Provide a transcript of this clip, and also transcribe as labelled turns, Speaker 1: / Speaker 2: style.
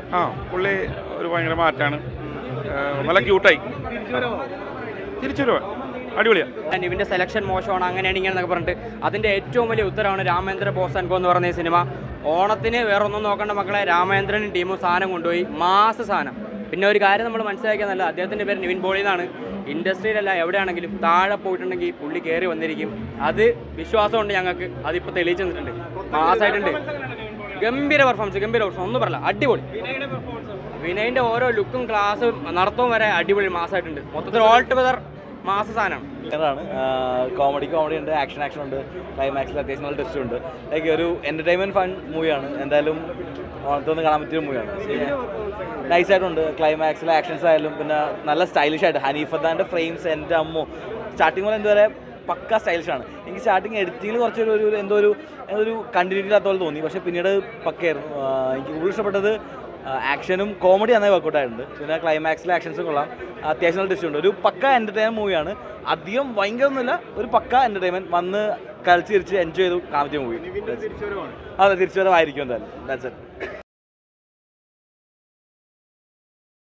Speaker 1: ആ പുള്ളി ഒരു ഭയങ്കര മാറ്റാണ് നല്ല ക്യൂട്ടായി തിരിച്ചു വരുവാ അടിപൊളിയാ
Speaker 2: നിവിൻ്റെ സെലക്ഷൻ മോശമാണ് അങ്ങനെയാണ് ഇങ്ങനെ എന്നൊക്കെ പറഞ്ഞിട്ട് അതിൻ്റെ ഏറ്റവും വലിയ ഉത്തരവാണ് രാമേന്ദ്ര ബോസ് അൻകോ എന്ന് പറഞ്ഞ ഈ സിനിമ ഓണത്തിന് വേറെ ഒന്നും നോക്കേണ്ട മക്കളെ രാമേന്ദ്രനും ടീമും സാധനം കൊണ്ടുപോയി മാസ സാധനം പിന്നെ ഒരു കാര്യം നമ്മൾ മനസ്സിലാക്കിയാൽ നല്ല അദ്ദേഹത്തിൻ്റെ പേര് നിവിൻ പോളി എന്നാണ് ഇൻഡസ്ട്രിയിലല്ല എവിടെയാണെങ്കിലും താഴെ പോയിട്ടുണ്ടെങ്കിൽ പുള്ളി കയറി വന്നിരിക്കും അത് വിശ്വാസമുണ്ട് ഞങ്ങൾക്ക് അതിപ്പോൾ തെളിയിച്ചു തന്നിട്ടുണ്ട് മാസമായിട്ടുണ്ട് ഗംഭീര പെർഫോമൻസ് ഗംഭീര പെർഫോമൻസ് ഒന്നും പറയില്ല അടിപൊളി വിനയൻ്റെ ഓരോ ലുക്കും ക്ലാസ്സും നടത്തവും വരെ അടിപൊളി മാസമായിട്ടുണ്ട് മൊത്തത്തിൽ ഓൾ ടുഗദർ മാസ സാധനമാണ്
Speaker 3: ആണ് കോമഡി കോമഡി ഉണ്ട് ആക്ഷൻ ആക്ഷൻ ഉണ്ട് ക്ലൈമാക്സിൽ അത്യാവശ്യം നല്ല ടെസ്റ്റ് ഉണ്ട് ലൈക്ക് ഒരു എൻ്റർടൈൻമെൻറ്റ് ഫൺ മൂവിയാണ് എന്തായാലും ഓണത്തൊന്ന് കാണാൻ പറ്റിയ മൂവിയാണ് നൈസ് ആയിട്ടുണ്ട് ക്ലൈമാക്സിലെ ആക്ഷൻസ് ആയാലും പിന്നെ നല്ല സ്റ്റൈലിഷ് ആയിട്ട് ഹനീഫത്താൻ്റെ ഫ്രെയിംസ് എൻ്റെ അമ്മോ സ്റ്റാർട്ടിങ് മുതൽ എന്തുവരെ പക്ക സ്റ്റൈലിഷ് ആണ് എനിക്ക് സ്റ്റാർട്ടിങ് എഡിറ്റിങ്ങിൽ കുറച്ചൊരു ഒരു ഒരു എന്തോ ഒരു എന്തോ ഒരു കണ്ടിന്യൂറ്റി ഇല്ലാത്ത പോലെ തോന്നി പക്ഷേ പിന്നീട് പക്കയായിരുന്നു ആ, എനിക്ക് കൂടുതൽ ഇഷ്ടപ്പെട്ടത് ആക്ഷനും കോമഡി നന്നായി വർക്കൗട്ട് ആയിട്ടുണ്ട് പിന്നെ ക്ലൈമാക്സിലെ ആക്ഷൻസും കൊള്ളാം അത്യാവശ്യം നല്ല ഡിസ്റ്റ് ഉണ്ട് ഒരു പക്ക എൻ്റർടൈൻമെൻറ്റ് മൂവിയാണ് അധികം ഭയങ്കര ഒന്നുമില്ല ഒരു പക്ക എൻ്റർടൈൻമെൻറ്റ് വന്ന് കളിച്ച് തിരിച്ച് എൻജോയ് ചെയ്തു കാണാൻ പറ്റിയ മൂവി അതെ തിരിച്ചുവരവായിരിക്കും എന്തായാലും ദാറ്റ്സ് ഇറ്റ്